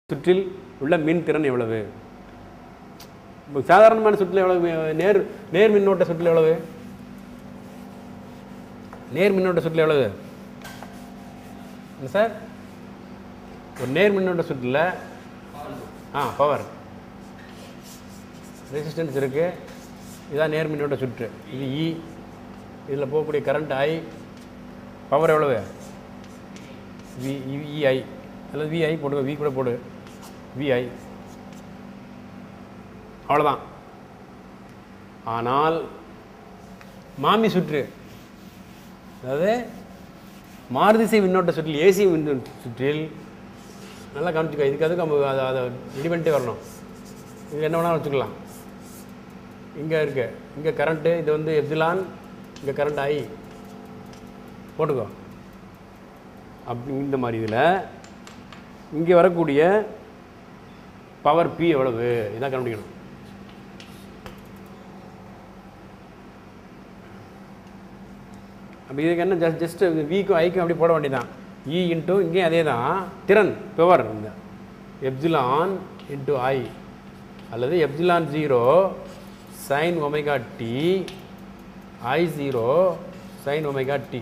சுற்றில் உள்ள மின் திறன் எவ்வளவு இப்போ சாதாரணமான சுற்றில் எவ்வளவு நேர் நேர் மின்னோட்ட சுற்றில் எவ்வளவு நேர் மின்னோட்ட சுற்றில் எவ்வளவு என்ன சார் ஒரு நேர் மின்னோட்ட சுற்றில் ஆ பவர் ரெசிஸ்டன்ஸ் இருக்கு இதான் நேர் மின்னோட்ட சுற்று இது இ இதில் போகக்கூடிய கரண்ட் ஐ பவர் எவ்வளவு வி இஐ அல்லது விஐ போடுங்க வி கூட போடு விஐ அவ்வளோதான் ஆனால் மாமி சுற்று அதாவது மாறுதிசை மின்னோட்ட சுற்றில் ஏசி மின்னோட்ட சுற்றில் நல்லா கவனிச்சுக்கோ இதுக்கு அதுக்கு நம்ம அதை அதை ரெடி பண்ணிட்டே வரணும் இது என்ன வேணாலும் வச்சுக்கலாம் இங்கே இருக்கு இங்கே கரண்ட்டு இது வந்து எப்சிலான் இங்கே கரண்ட் ஐ போட்டுக்கோ அப்படி இந்த மாதிரி இதில் இங்கே வரக்கூடிய பவர் பி எவ்வளவு இதான் கண்டுபிடிக்கணும் அப்போ இதுக்கு என்ன ஜஸ்ட் ஜஸ்ட் விக்கும் ஐக்கும் அப்படி போட வேண்டியதான் இ இன்ட்டு இங்கேயும் அதே தான் திறன் பவர் இந்த எப்சிலான் இன்ட்டு ஐ அல்லது epsilon zero sine omega T I zero sine omega T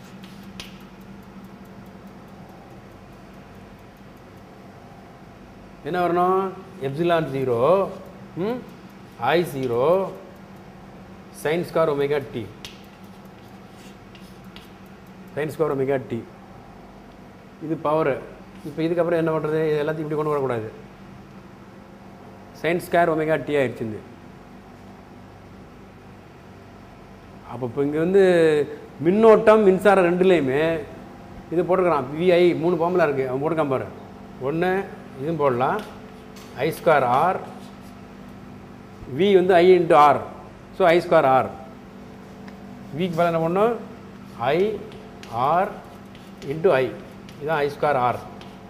என்ன வரணும் எப்சிலான் ஜீரோ ம் I zero sine square omega T sine square omega T இது பவர் இப்போ இதுக்கப்புறம் என்ன பண்ணுறது இது எல்லாத்தையும் இப்படி கொண்டு வரக்கூடாது சைன் ஸ்கொயர் ஒமேகா டி ஆயிடுச்சு இது அப்போ இப்போ இங்கே வந்து மின்னோட்டம் மின்சாரம் ரெண்டுலேயுமே இது போட்டுக்கிறான் விஐ மூணு ஃபார்முலா இருக்குது அவன் போட்டுக்கான் பாரு ஒன்று இதுவும் போடலாம் ஐ ஸ்கொயர் ஆர் வி வந்து I into R so I square R விக்கு பதில் என்ன பண்ணணும் ஐ ஆர் இன்ட்டு ஐ இதுதான் ஐ ஸ்கொயர் ஆர்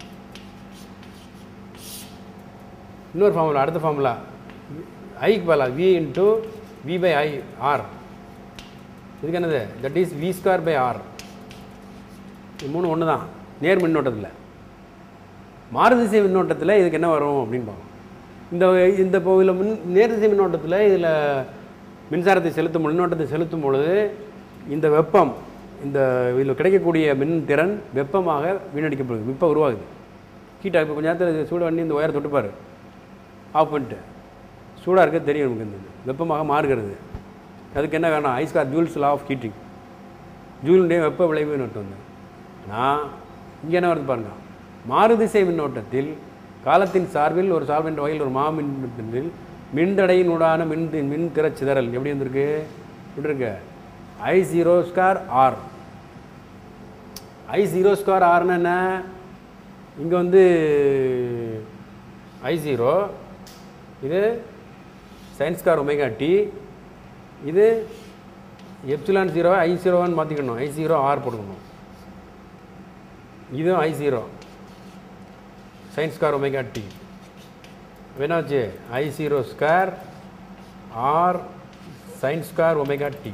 இன்னொரு ஃபார்முலா அடுத்த ஃபார்முலா ஐக்கு பதிலாக V into V by I R இதுக்கு என்னது that is V square by R இது மூணு ஒன்று தான் நேர் மின்னோட்டத்தில் மாறுதிசை மின்னோட்டத்தில் இதுக்கு என்ன வரும் அப்படின்னு பார்ப்போம் இந்த இந்த இப்போ இதில் மின் நேர்திசை மின்னோட்டத்தில் இதில் மின்சாரத்தை செலுத்தும் மின்னோட்டத்தை செலுத்தும் பொழுது இந்த வெப்பம் இந்த இதில் கிடைக்கக்கூடிய மின் திறன் வெப்பமாக வீணடிக்கப்படுது வெப்பம் உருவாகுது ஹீட்டாக இப்போ கொஞ்ச நேரத்தில் சூடு பண்ணி இந்த ஒயரை தொட்டுப்பார் ஆஃப் பண்ணிட்டு சூடாக இருக்க தெரியும் நமக்கு இந்த வெப்பமாக மாறுகிறது அதுக்கு என்ன வேணும் I square Joule's law of heating ஜூலுடைய வெப்ப விளைவுன்னு ஒருத்தர் வந்து ஆனால் இங்கே என்ன வருது பாருங்க மாறுதிசை மின்னோட்டத்தில் காலத்தின் சார்பில் ஒரு சார்பின் வகையில் ஒரு மாமின்னத்தில் மின்தடையினூடான மின் மின் திறச் சிதறல் எப்படி வந்திருக்கு இப்படி இருக்கு I zero square R I zero square ஆர்னா என்ன இங்கே வந்து ஐ ஜீரோ இது சயின்ஸ் ஸ்கார் ஒமேகா டி இது எப்சிலான் ஜீரோ ஐ ஜீரோவான்னு மாற்றிக்கணும் ஐ ஜீரோ ஆர் போட்டுக்கணும் இதுவும் I zero sine square omega T என்னாச்சு I zero square R sine square omega T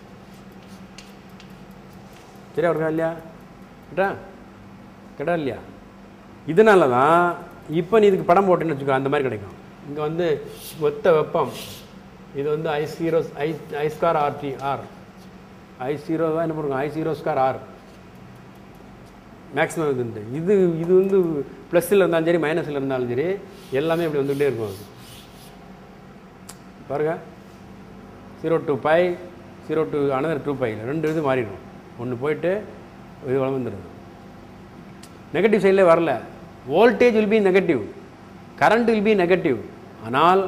சரியா இருக்கா இல்லையா கேட்டா கேட்டா இல்லையா இதனால தான் இப்போ நீ இதுக்கு படம் போட்டேன்னு வச்சுக்கோ அந்த மாதிரி கிடைக்கும் இங்கே வந்து ஒத்த வெப்பம் இது வந்து I zero I I square R T R I zero தான் என்ன பண்ணுங்க I zero square R maximum இது உண்டு. இது இது வந்து ப்ளஸ்ஸில் இருந்தாலும் சரி மைனஸில் இருந்தாலும் சரி எல்லாமே இப்படி வந்துகிட்டே இருக்கும் அது பாருங்க zero to pi zero to another two pi ரெண்டு இது மாறிடும் ஒன்று போயிட்டு இது வளர்ந்துருது நெகட்டிவ் சைடில் வரல voltage will be negative current will be negative ஆனால்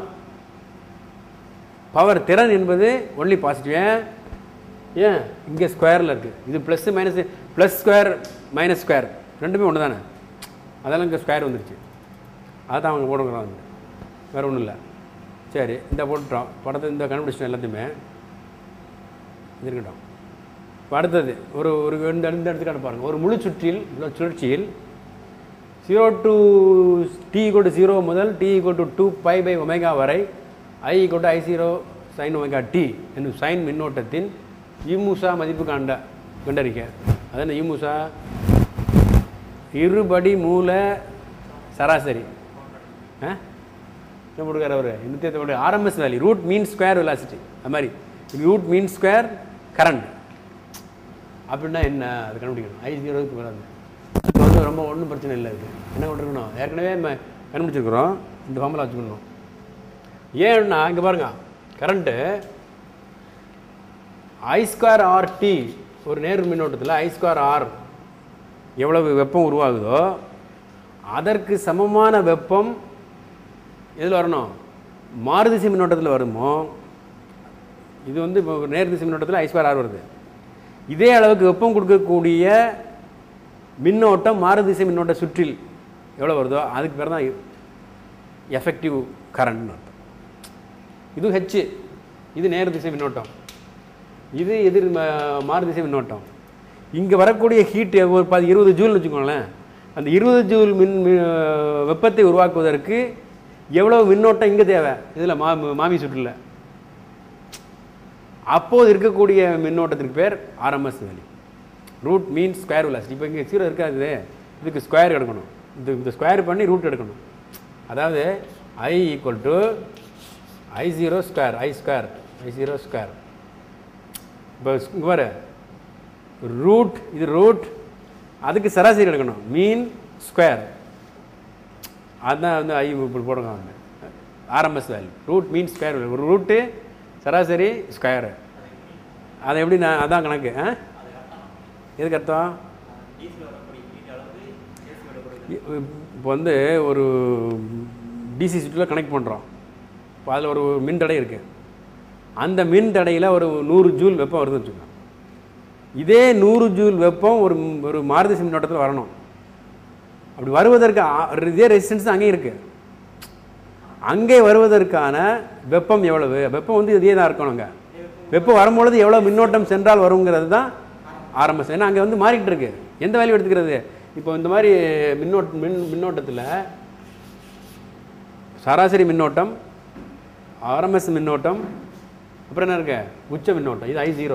பவர் திறன் என்பது ஒன்லி பாசிட்டிவ் ஏன் ஏன் இங்கே ஸ்கொயரில் இருக்குது இது plus minus plus square minus square ரெண்டுமே ஒன்று தானே அதெல்லாம் இங்கே ஸ்கொயர் வந்துருச்சு அதான் அவங்க போடுங்கிறாங்க வேறு ஒன்றும் இல்லை சரி இந்த போட்டுட்டோம் படத்தை இந்த கண்டுபிடிச்சிட்டோம் எல்லாத்தையுமே இது இருக்கட்டும் இப்போ அடுத்தது ஒரு ஒரு இந்த இந்த எடுத்துக்காட்டு பாருங்கள் ஒரு முழு சுற்றில் உள்ள சுழற்சியில் zero to T equal to zero முதல் T equal to two pi by omega வரை I equal to I zero sine omega T என்னும் சைன் மின்னோட்டத்தின் இமுசா மதிப்பு காண்ட கண்டறிக்க அது என்ன இமுசா இருபடி மூல சராசரி ஆ என்ன போட்டுக்கார் அவர் இன்னத்தை போட்டு R M S value root mean square velocity அது மாதிரி ரூட் மீன் ஸ்கொயர் கரண்ட் அப்படின்னா என்ன அது கண்டுபிடிக்கணும் ஐ ஜீரோக்கு வராது இப்போ வந்து ரொம்ப ஒன்றும் பிரச்சனை இல்லை இது என்ன பண்ணிருக்கணும் ஏற்கனவே நம்ம கண்டுபிடிச்சிருக்கிறோம் இந்த ஃபார்முலா வச்சுக்கணும் ஏன்னா இங்கே பாருங்க current I square R T ஒரு நேர் மின்னோட்டத்தில் ஐ ஸ்கொயர் ஆர் எவ்வளவு வெப்பம் உருவாகுதோ அதற்கு சமமான வெப்பம் எதில் வரணும் மாறுதிசை மின்னோட்டத்தில் வருமோ இது வந்து இப்போ நேர் திசை மின்னோட்டத்தில் ஐ ஸ்கொயர் ஆர் வருது இதே அளவுக்கு வெப்பம் கொடுக்கக்கூடிய மின்னோட்டம் மாறுதிசை மின்னோட்ட சுற்றில் எவ்வளோ வருதோ அதுக்கு பேர் தான் எஃபெக்டிவ் கரண்ட்னு அர்த்தம் இது ஹெச் இது நேர் திசை மின்னோட்டம் இது எதிர் ம- மாறுதிசை மின்னோட்டம் இங்கே வரக்கூடிய ஹீட் ஒரு பாதி இருபது ஜூல்னு வச்சுக்கோங்களேன் அந்த இருபது ஜூல் மின் மி- வெப்பத்தை உருவாக்குவதற்கு எவ்வளவு மின்னோட்டம் இங்கே தேவை இதில் மா மாமி சுற்றில் அப்போது இருக்கக்கூடிய மின்னோட்டத்திற்கு பேர் R M S value root mean square velocity இப்போ இங்கே ஜீரோ இருக்காது இதுக்கு ஸ்கொயர் எடுக்கணும் இது இந்த ஸ்கொயர் பண்ணி ரூட் எடுக்கணும் அதாவது I equal to I zero square I square I zero square இப்போ இங்கே பாரு ரூட் இது ரூட் அதுக்கு சராசரி எடுக்கணும் மீன் ஸ்கொயர் அதுதான் வந்து ஐ இப்படி போடுங்க வந்து RMS value root mean square ஒரு ரூட்டு சராசரி ஸ்கொயரு அதை எப்படி நான் அதான் கணக்கு ஆ எதுக்கு அர்த்தம் இப்போ வந்து ஒரு டிசி சுற்றில் கனெக்ட் பண்ணுறோம் இப்போ அதில் ஒரு மின் தடை இருக்குது அந்த மின் தடையில் ஒரு நூறு ஜூல் வெப்பம் வருதுன்னு வச்சுக்கோங்க இதே நூறு ஜூல் வெப்பம் ஒரு ஒரு மாருதி மின்னோட்டத்தில் வரணும் அப்படி வருவதற்கு ஆ- இதே ரெசிஸ்டன்ஸ் தான் அங்கேயும் இருக்குது அங்கே வருவதற்கான வெப்பம் எவ்வளவு வெப்பம் வந்து இதே தான் இருக்கணுங்க வெப்பம் வரும்பொழுது எவ்வளோ மின்னோட்டம் சென்றால் வருங்கிறது தான் ஆரம்பம் ஏன்னா அங்கே வந்து மாறிக்கிட்டு இருக்கு எந்த வேல்யூ எடுத்துக்கிறது இப்போ இந்த மாதிரி மின்னோட்ட மின் மின்னோட்டத்தில் சராசரி மின்னோட்டம் ஆர்எம்எஸ் மின்னோட்டம் அப்புறம் என்ன இருக்கு உச்ச மின்னோட்டம் இது ஐ ஜீரோ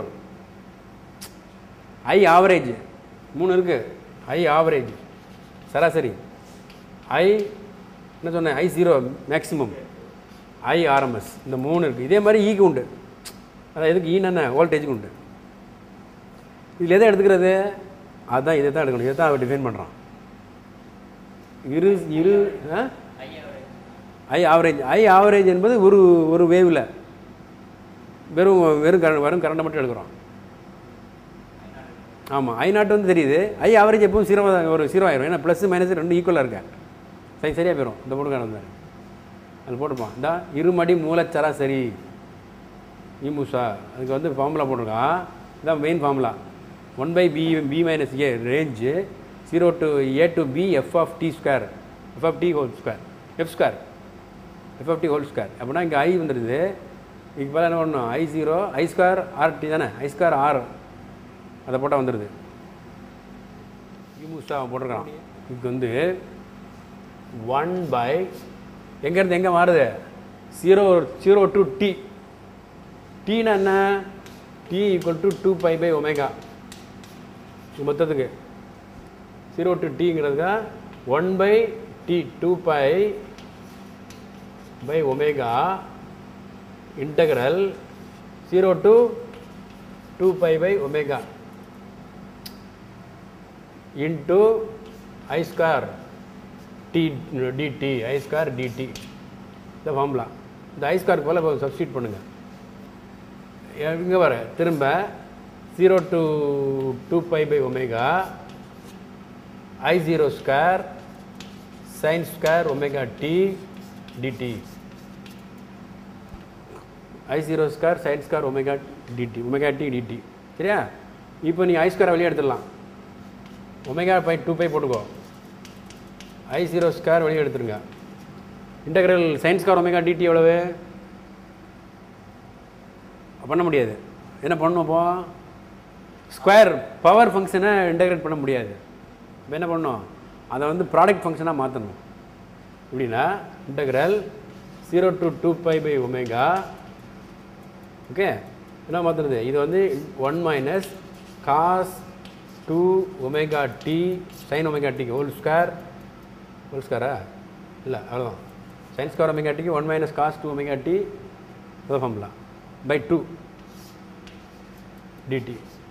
ஐ ஆவரேஜ் மூணு இருக்கு ஐ ஆவரேஜ் சராசரி ஐ என்ன சொன்னேன் I zero maximum I RMS இந்த மூணு இருக்குது இதே மாதிரி ஈக்கு உண்டு அதான் எதுக்கு ஈன்னு என்ன வோல்டேஜுக்கு உண்டு இதில் எதை எடுத்துக்கிறது அதான் இதை தான் எடுக்கணும் இதை தான் அவன் டிஃபைன் பண்ணுறான் இரு இரு ஆ? ஐ ஆவரேஜ் ஐ ஆவரேஜ் என்பது ஒரு ஒரு வேவில் வெறும் வெறும் கர வெறும் கரண்டை மட்டும் எடுக்கிறோம் ஆமாம் ஐ நாட் வந்து தெரியுது ஐ ஆவரேஜ் எப்பவும் ஜீரோ ஒரு ஜீரோ ஆயிரும் ஏன்னா ப்ளஸ் மைனஸ் ரெண்டு ஈக்குவலாக இருக்கேன் சரி சரியாக போயிடும் இந்த போட்டுக்கார வந்தார் அது போட்டுப்பான் இந்த இருமடி மூலச்சராசரி இமுசா அதுக்கு வந்து ஃபார்முலா போட்டிருக்கான் இதான் main formula one by B B minus A range zero to A to B F of T square F of T whole square F square F of T whole square அப்படின்னா இங்கே I வந்துடுது இதுக்கு பதிலா என்ன பண்ணணும் I zero I square R T தானே I square R அதை போட்டால் வந்துடுது இமுசா அவன் போட்டிருக்கான் இதுக்கு வந்து ஒன் பை எங்கேருந்து எங்கே மாறுது ஜீரோ ஜீரோ டு டி டீனா என்ன T equal to two pi by omega மொத்தத்துக்கு ஜீரோ டு டிங்கிறதுக்கு one by T two pi by omega integral zero to two pi by omega into I square T DT I square DT இந்த formula இந்த I square போல் இப்போ substitute பண்ணுங்கள் இங்கே வர திரும்ப zero to two pi by omega I zero square sine square omega T DT I zero square sine square omega DT omega T DT சரியா இப்போ நீ ஐ ஸ்கொயர் வெளியே எடுத்துடலாம் ஒமேகா பை டூ பை போட்டுக்கோ ஐ ஜீரோ ஸ்கொயர் வெளியே எடுத்துருங்க integral sine square omega DT எவ்வளவு பண்ண முடியாது என்ன பண்ணணும் அப்போ ஸ்கொயர் பவர் ஃபங்க்ஷனை இன்டகிரேட் பண்ண முடியாது இப்போ என்ன பண்ணணும் அதை வந்து ப்ராடக்ட் ஃபங்க்ஷனாக மாற்றணும் எப்படின்னா integral zero to two pi by omega okay என்ன மாற்றுறது இது வந்து one minus cos two omega T sine omega T whole square whole ஸ்கொயரா இல்லை அவ்வளோதான் சைன் ஸ்கொயர் ஒமேகா டிக்கு one minus cos two omega T அதை ஃபார்முலா பை டூ டிடி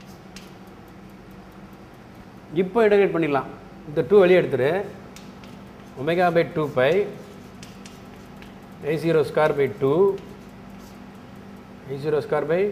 இப்போ இன்டகிரேட் பண்ணிடலாம் இந்த டூ வெளியே எடுத்துரு omega by two pi I zero square by two I zero square by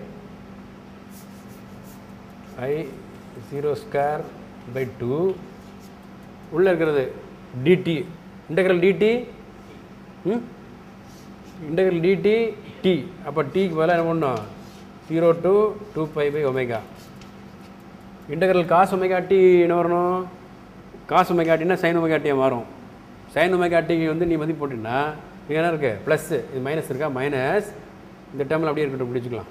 I zero square by two உள்ளே இருக்கிறது DT integral DT hmm integral DT T அப்போ டீக்கு பதிலாக என்ன பண்ணணும் zero to two pi by omega integral cos omega T என்ன வரணும் cos omega டினா சைன் ஒமேகா டியாக மாறும் சைன் ஒமேகா டிக்கு வந்து நீ மதிப்பு போட்டின்னா இங்கே என்ன இருக்குது ப்ளஸ் இது மைனஸ் இருக்கா மைனஸ் இந்த டேர்மில் அப்படியே இருக்கட்டும் பிடிச்சிக்கலாம்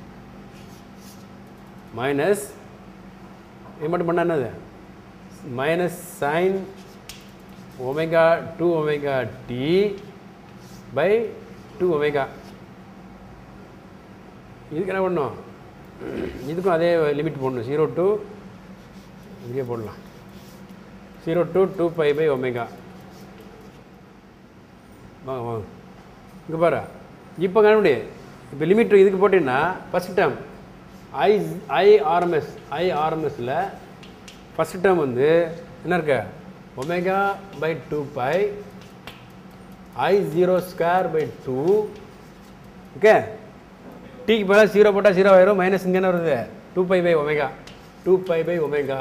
மைனஸ் இது மட்டும் பண்ணால் என்னது minus sine omega two omega T by two omega இதுக்கு என்ன பண்ணணும் இதுக்கும் அதே லிமிட் போடணும் ஜீரோ டூ இங்கே போடலாம் zero to two pi by omega வாங்க வாங்க இங்கே பாரு இப்போ கண்டுபிடி இப்போ லிமிட் இதுக்கு போட்டீங்கன்னா first term I I RMS I ஆர்எம்எஸில் ஃபஸ்ட் டேர்ம் வந்து என்ன இருக்க omega by two pi I zero square by two okay டீக்கு பதிலாக ஜீரோ போட்டால் ஜீரோ ஆயிரும் மைனஸ் இங்கே என்ன வருது two pi by omega two pi by omega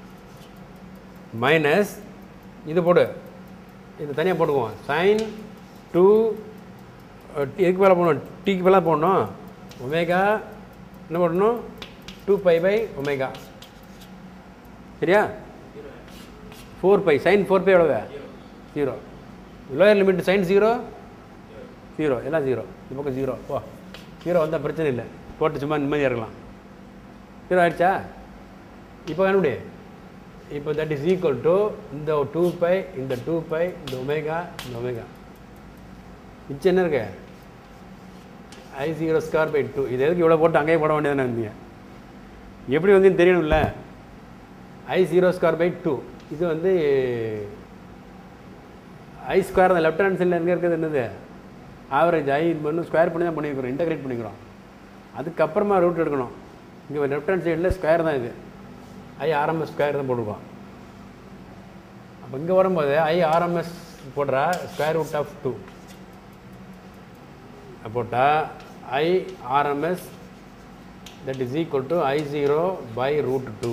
minus இது போடு இது தனியாக போட்டுக்குவோம் சைன் டூ எதுக்கு மேலே போடணும் டீக்கு மேலே போடணும் ஒமேகா என்ன போடணும் டூ பை பை ஒமேகா சரியா four pi sine four pi எவ்வளவு zero lower limit sine zero zero எல்லாம் ஜீரோ இந்த பக்கம் ஜீரோ ஓ ஜீரோ வந்தால் பிரச்சனை இல்லை போட்டு சும்மா நிம்மதியாக இருக்கலாம் ஜீரோ ஆயிடுச்சா இப்போ கண்டுபிடி இப்போ தட் இஸ் ஈக்குவல் டு இந்த டூ பை இந்த டூ பை இந்த ஒமேகா இந்த ஒமேகா மிச்சம் என்ன இருக்கு I zero square by two இது எதுக்கு இவ்வளோ போட்டு அங்கேயே போட வேண்டியதானே இருந்தீங்க எப்படி வந்து தெரியணும்ல I zero square by two இது வந்து ஐ ஸ்கொயர் அந்த லெஃப்ட் ஹேண்ட் சைடில் எங்கே இருக்கிறது என்னது ஆவரேஜ் ஐ இது பண்ணி ஸ்கொயர் பண்ணி தான் பண்ணிக்கிறோம் இன்டகிரேட் பண்ணிக்கிறோம் அதுக்கப்புறமா ரூட் எடுக்கணும் இங்கே லெஃப்ட் ஹேண்ட் சைடில் ஸ்கொயர் தான் இது ஐ ஆர்எம்எஸ் ஸ்கொயர் தான் போடுவோம் அப்போ இங்கே வரும்போது ஐ ஆர்எம்எஸ் போடுறா ஸ்கொயர் ரூட் ஆஃப் டூ போட்டால் I RMS that is equal to I zero by root two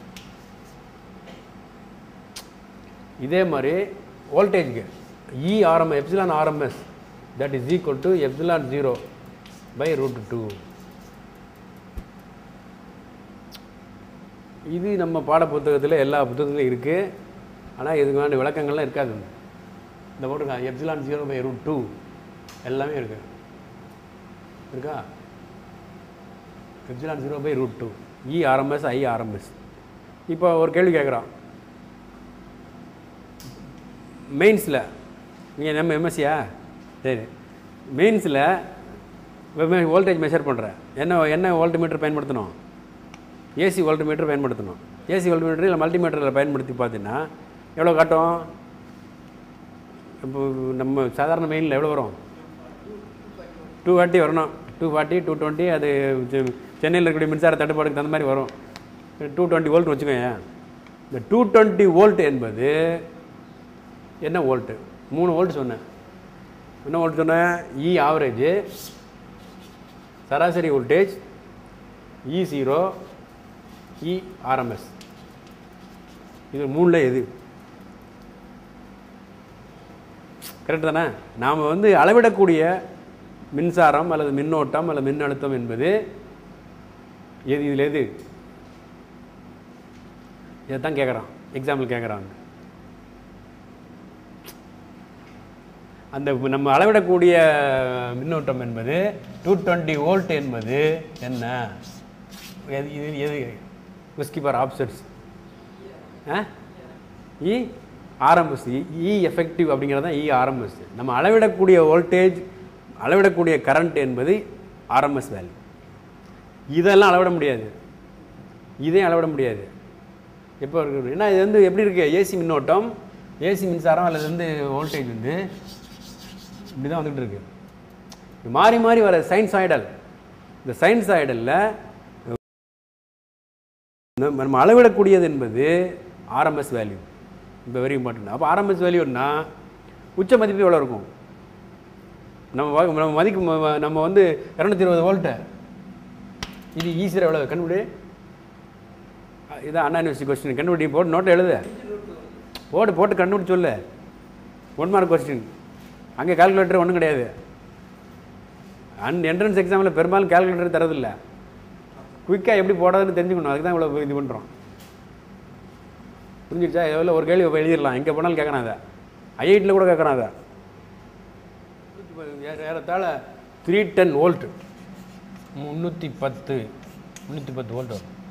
இதே மாதிரி வோல்டேஜ்க்கு E RM epsilon RMS that is equal to epsilon zero by root two இது நம்ம பாட புத்தகத்தில் எல்லா புத்தகத்துலையும் இருக்குது ஆனால் இதுக்கான விளக்கங்கள்லாம் இருக்காது இந்த போட்டிருக்காங்க epsilon zero by root two எல்லாமே இருக்கு இருக்கா epsilon zero by root two E RMS I RMS இப்போ ஒரு கேள்வி கேட்குறான் மெயின்ஸில் நீங்கள் நம்ம எம்எஸ்சியா சரி மெயின்ஸில் வோல்டேஜ் மெஷர் பண்ணுறேன் என்ன என்ன வோல்ட்மீட்டர் பயன்படுத்தணும் ஏசி வோல்ட்மீட்டர் பயன்படுத்தணும் ஏசி வோல்ட்மீட்டர் இல்லை மல்டிமீட்டரில் பயன்படுத்தி பார்த்தீங்கன்னா எவ்வளோ காட்டும் இப்போ நம்ம சாதாரண மெயினில் எவ்வளோ வரும் டூ ஃபார்ட்டி வரணும் டூ ஃபார்ட்டி டூ டுவெண்ட்டி அது செ- சென்னையில் இருக்கக்கூடிய மின்சார தட்டுப்பாடுக்கு தகுந்த மாதிரி வரும் டூ டுவெண்ட்டி வோல்ட் வச்சுக்கோங்க இந்த டூ டுவெண்ட்டி வோல்ட் என்பது என்ன வோல்ட்டு மூணு வோல்ட் சொன்னேன் என்ன வோல்ட் சொன்னேன் இ ஆவரேஜ் சராசரி voltage E zero E RMS இது மூணில் எது கரெக்ட் தானே நாம் வந்து அளவிடக்கூடிய மின்சாரம் அல்லது மின்னோட்டம் அல்லது மின்னழுத்தம் என்பது எது இதில் எது இதை தான் கேட்குறான் எக்ஸாம்பிள் கேட்குறாங்க அந்த நம்ம அளவிடக்கூடிய மின்னோட்டம் என்பது டூ டுவெண்ட்டி வோல்ட் என்பது என்ன எது இது எது விஸ்கி பார் ஆப்செட்ஸ் ஆ இ ஆர்எம்எஸ் இ எஃபெக்டிவ் அப்படிங்கிறது தான் இ ஆர்எம்எஸ் நம்ம அளவிடக்கூடிய வோல்டேஜ் அளவிடக்கூடிய கரண்ட் என்பது ஆர்எம்எஸ் வேல்யூ இதெல்லாம் அளவிட முடியாது இதையும் அளவிட முடியாது எப்போ இருக்குது ஏன்னா இது வந்து எப்படி இருக்கு ஏசி மின்னோட்டம் ஏசி மின்சாரம் அல்லது வந்து வோல்டேஜ் வந்து இப்படி தான் வந்துகிட்டு இருக்கு இது மாறி மாறி வர சைன்சாய்டல் இந்த சைன்சாய்டலில் நம்ம அளவிடக்கூடியது என்பது ஆர்எம்எஸ் வேல்யூ இப்போ வெரி இம்பார்ட்டன்ட் அப்போ ஆர்எம்எஸ் வேல்யூன்னா உச்ச மதிப்பு எவ்வளோ இருக்கும் நம்ம வ- நம்ம மதிக்கு ம- ம- நம்ம வந்து இரநூத்தி இருபது வோல்ட்டு இது ஈஸியாக எவ்வளோ கண்டுபிடி அஹ் இதான் அண்ணா யூனிவர்சிட்டி கொஸ்டின் கண்டுபிடி போட்டு நோட்டை எழுது போட்டு போட்டு கண்டுபிடி சொல்லு ஒன் மார்க் கொஸ்டின் அங்கே கால்குலேட்டர் ஒன்றும் கிடையாது அண்ட் என்ட்ரன்ஸ் எக்ஸாமில் பெரும்பாலும் கால்குலேட்டர் தரதில்ல குயிக்காக எப்படி போடாதுன்னு தெரிஞ்சுக்கணும் அதுக்கு தான் இவ்வளோ இது பண்ணுறோம் புரிஞ்சிடுச்சா எவ்வளோ ஒரு கேள்வி இப்ப எழுதிடலாம் எங்கே போனாலும் கேட்கறான் அதை ஐஐடியில் கூட கேட்கறான் அதை ஏற- ஏறத்தாழ த்ரீ டென் வோல்ட் முந்நூற்றி பத்து முந்நூற்றி பத்து வோல்ட் வரும்